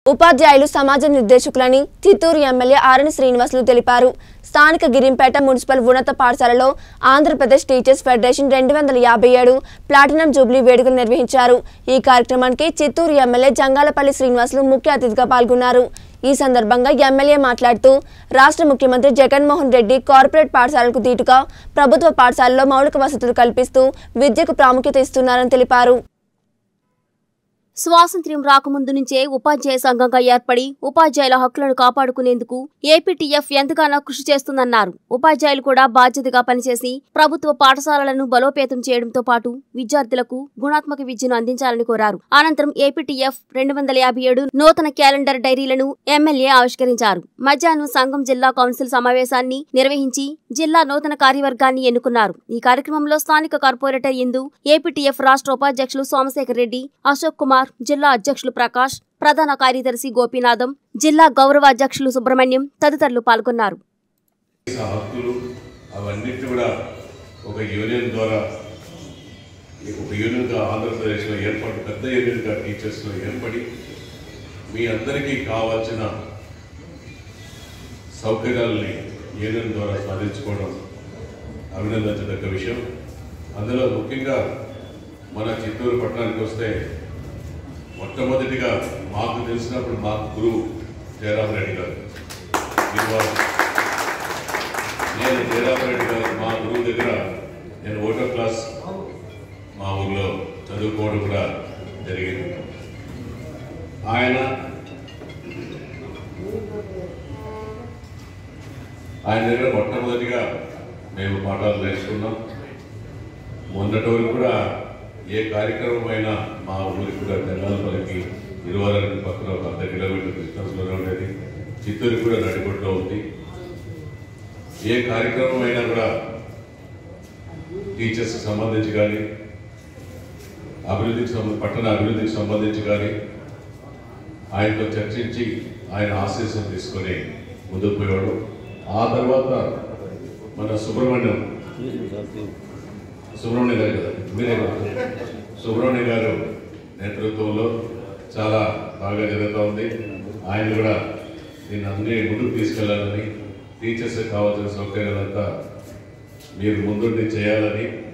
ఉపాధ్యాయులు సమాజ నిర్దేశకులని చిత్తూరు ఎమ్మెల్యే ఆరణి శ్రీనివాసులు తెలిపారు స్థానిక గిరింపేట మున్సిపల్ ఉన్నత పాఠశాలలో ఆంధ్రప్రదేశ్ టీచర్స్ ఫెడరేషన్ రెండు వందల యాభై ఏడు ప్లాటినం జూబ్లీ వేడుకలు నిర్వహించారు ఈ కార్యక్రమానికి చిత్తూరు ఎమ్మెల్యే జంగాలపల్లి శ్రీనివాసులు ముఖ్య అతిథిగా పాల్గొన్నారు ఈ సందర్భంగా ఎమ్మెల్యే మాట్లాడుతూ రాష్ట్ర ముఖ్యమంత్రి జగన్మోహన్ రెడ్డి కార్పొరేట్ పాఠశాలలకు దీటుగా ప్రభుత్వ పాఠశాలలో మౌలిక వసతులు కల్పిస్తూ విద్యకు ప్రాముఖ్యత ఇస్తున్నారని తెలిపారు స్వాతంత్ర్యం రాకముందు నుంచే ఉపాధ్యాయ సంఘంగా ఏర్పడి ఉపాధ్యాయుల హక్కులను కాపాడుకునేందుకు ఏపీటీఎఫ్ ఎంతగానో కృషి చేస్తుందన్నారు ఉపాధ్యాయులు కూడా బాధ్యతగా పనిచేసి ప్రభుత్వ పాఠశాలలను బలోపేతం చేయడంతో పాటు విద్యార్థులకు గుణాత్మక విద్యను అందించాలని కోరారు అనంతరం ఏపీటీఎఫ్ రెండు వందల యాభై ఏడు నూతన క్యాలెండర్ డైరీలను ఎమ్మెల్యే ఆవిష్కరించారు మధ్యాహ్నం సంఘం జిల్లా కౌన్సిల్ సమావేశాన్ని నిర్వహించి జిల్లా నూతన కార్యవర్గాన్ని ఎన్నుకున్నారు ఈ కార్యక్రమంలో స్థానిక కార్పొరేటర్ ఇందు ఏపీటీఎఫ్ రాష్ట్ర ఉపాధ్యక్షులు సోమశేఖర్ రెడ్డి అశోక్ కుమార్ జిల్లా అధ్యక్షులు ప్రకాష్ ప్రధాన కార్యదర్శి గోపీనాథం జిల్లా గౌరవ అధ్యక్షులు సుబ్రహ్మణ్యం తదితరులు పాల్గొన్నారు ఆ హక్కులు అవన్నిటి కూడా ఒక యూనియన్ ద్వారా ఒక యూనియన్గా ఆంధ్రప్రదేశ్లో ఏర్పడి పెద్ద యూనియన్గా టీచర్స్లో ఏర్పడి మీ అందరికీ కావాల్సిన సౌకర్యాలని యూనియన్ ద్వారా సాధించుకోవడం అభినందించదగ్గ విషయం అందులో ముఖ్యంగా మన చిత్తూరు పట్టణానికి వస్తే మొట్టమొదటిగా మాకు తెలిసినప్పుడు మాకు గురువు జయరాం రెడ్డి గారు శ్రీనివాస్ నేను జయరామరెడ్డి గారు మా గురువు దగ్గర నేను ఓటో క్లాస్ మా ఊర్లో చదువుకోవడం కూడా జరిగింది ఆయన ఆయన దగ్గర మొట్టమొదటిగా మేము పాఠాలు నేర్చుకున్నాం మొన్నటి వరకు కూడా ఏ కార్యక్రమం అయినా మా ఊరికి కూడా తెల్లాలపల్లికి ఇరువరకు పక్కన ఒక అర్ధ కిలోమీటర్ డిస్టెన్స్లోనే ఉండేది చిత్తూరుకి కూడా నడిబొట్టులో ఉంది ఏ కార్యక్రమం అయినా కూడా టీచర్స్ సంబంధించి కానీ అభివృద్ధికి సంబంధ పట్టణ అభివృద్ధికి సంబంధించి కానీ ఆయనతో చర్చించి ఆయన ఆశీస్సులు తీసుకొని ముందుకు పోయేవాడు ఆ తర్వాత మన సుబ్రహ్మణ్యం సుబ్రహ్మణ్యం గారు కదా మీరే కదా సుబ్రహ్మణ్యం గారు నేతృత్వంలో చాలా బాగా జరుగుతూ ఉంది ఆయన కూడా దీన్ని అన్ని ముందుకు తీసుకెళ్లాలని టీచర్స్ కావాల్సిన సౌకర్యాలంతా మీరు ముందుండి చేయాలని